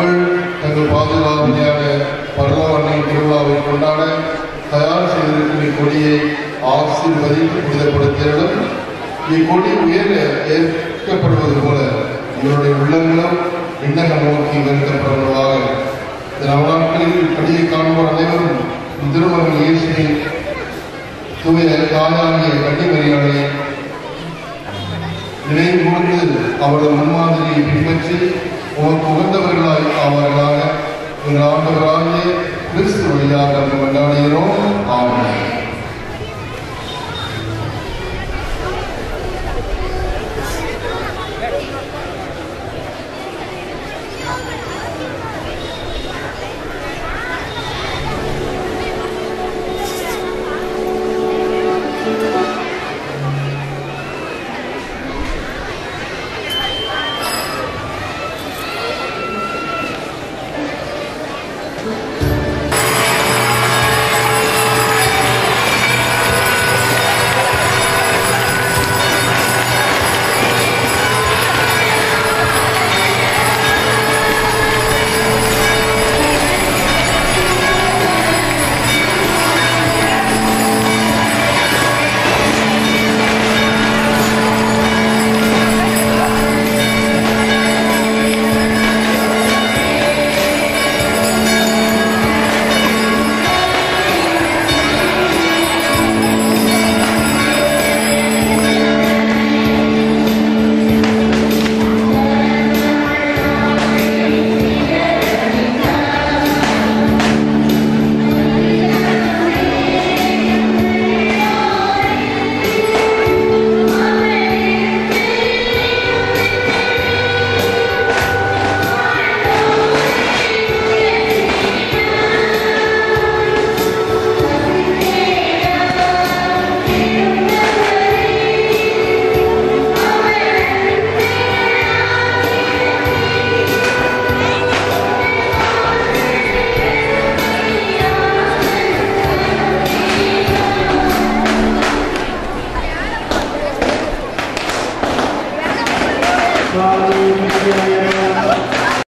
மக்கள் தங்கள் பாதுகாவலியான பரலவண்ணை திருவிழாவை கொண்டாட தயார் செய்திருக்கும் இக்கொடியை ஆசீர்வதித்து புனிதப்படுத்தியிடம் இக்கொடி உயர ஏற்கப்படுவது போல இவருடைய உள்ளங்களும் விண்ணகம் நோக்கி உயர்த்தப்படுவதாக இந்த நவநாட்களில் இப்படியை காண்போர் அனைவரும் திருமணம் இயேசுவின் தூய தாயாகிய கன்னிமரியாளை நினைவு கூர்ந்து அவரது முன்மாதிரியை பின்பற்றி உமக்கு உகந்தவர்களாய் ஆவார்களாக எங்கள் ஆண்டவராகிய கிறிஸ்து வழியாக நம்ம கொண்டாடுகிறோம் ஆமாம் Hallelujah.